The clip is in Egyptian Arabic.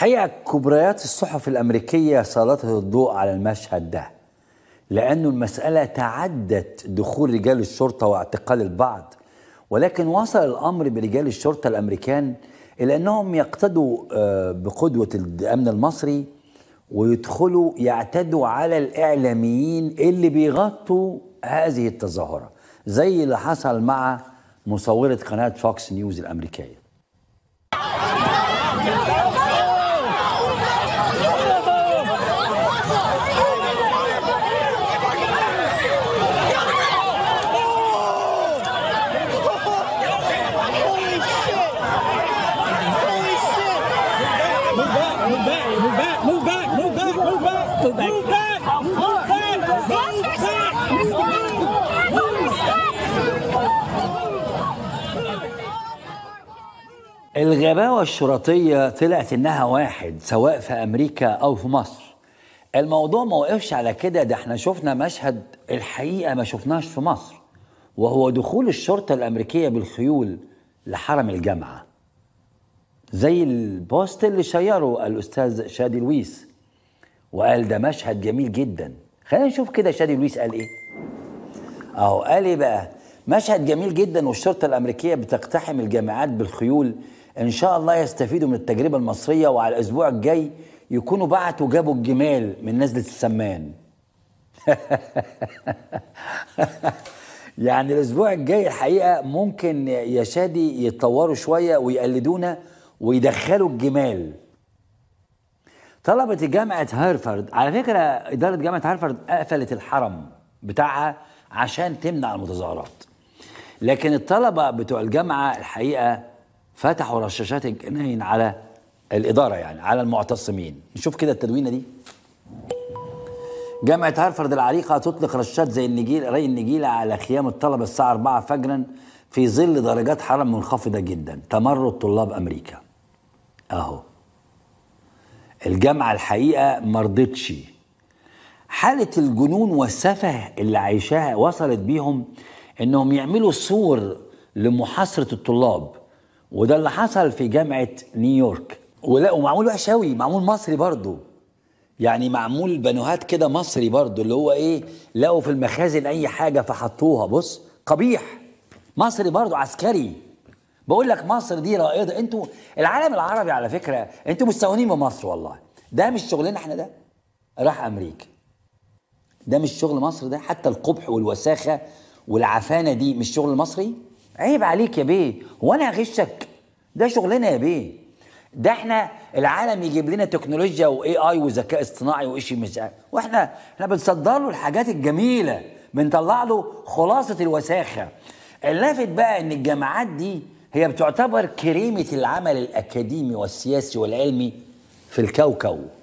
الحقيقة كبريات الصحف الأمريكية سلطت الضوء على المشهد ده لأنه المسألة تعدت دخول رجال الشرطة واعتقال البعض ولكن وصل الأمر برجال الشرطة الأمريكان إلى أنهم يقتدوا آه، بقدوة الأمن المصري ويدخلوا يعتدوا على الإعلاميين اللي بيغطوا هذه التظاهرة زي اللي حصل مع مصورة قناة فوكس نيوز الأمريكية Move back, move back, move back, move back, move back, move back, move back, move back, move back, move الغباوة الشرطية طلعت إنها واحد سواء في أمريكا أو في مصر الموضوع ما وقفش على كده ده احنا شفنا مشهد الحقيقة ما شفناش في مصر وهو دخول الشرطة الأمريكية بالخيول لحرم الجامعة زي البوست اللي شيره الأستاذ شادي لويس وقال ده مشهد جميل جدا خلينا نشوف كده شادي لويس قال إيه اهو قال ايه بقى مشهد جميل جدا والشرطه الامريكيه بتقتحم الجامعات بالخيول ان شاء الله يستفيدوا من التجربه المصريه وعلى الاسبوع الجاي يكونوا بعتوا جابوا الجمال من نزله السمان يعني الاسبوع الجاي الحقيقه ممكن يا شادي يتطوروا شويه ويقلدونا ويدخلوا الجمال طلبة جامعة هارفارد على فكرة إدارة جامعة هارفارد قفلت الحرم بتاعها عشان تمنع المتظاهرات لكن الطلبة بتوع الجامعة الحقيقة فتحوا رشاشات الجناين على الإدارة يعني على المعتصمين نشوف كده التدوينة دي جامعة هارفارد العريقة تطلق رشاشات زي النجيل ري النجيلة على خيام الطلبة الساعة 4 فجرا في ظل درجات حرارة منخفضة جدا تمرد طلاب أمريكا أهو الجامعة الحقيقة مرضتش حالة الجنون والسفه اللي عايشاها وصلت بيهم انهم يعملوا صور لمحاصرة الطلاب وده اللي حصل في جامعة نيويورك ولا ومعمول وحش قوي معمول مصري برضو يعني معمول بانوهات كده مصري برضو اللي هو ايه لقوا في المخازن اي حاجة فحطوها بص قبيح مصري برضو عسكري بقول لك مصر دي رائده انتوا العالم العربي على فكره انتوا مستهونين بمصر والله ده مش شغلنا احنا ده راح امريكا ده مش شغل مصر ده حتى القبح والوساخه والعفانه دي مش شغل مصري عيب عليك يا بيه هو انا هغشك ده شغلنا يا بيه ده احنا العالم يجيب لنا تكنولوجيا واي اي وذكاء اصطناعي وإشي مش عارف. واحنا احنا بنصدر له الحاجات الجميله بنطلع له خلاصه الوساخه اللافت بقى ان الجامعات دي هي بتعتبر كريمه العمل الاكاديمي والسياسي والعلمي في الكوكب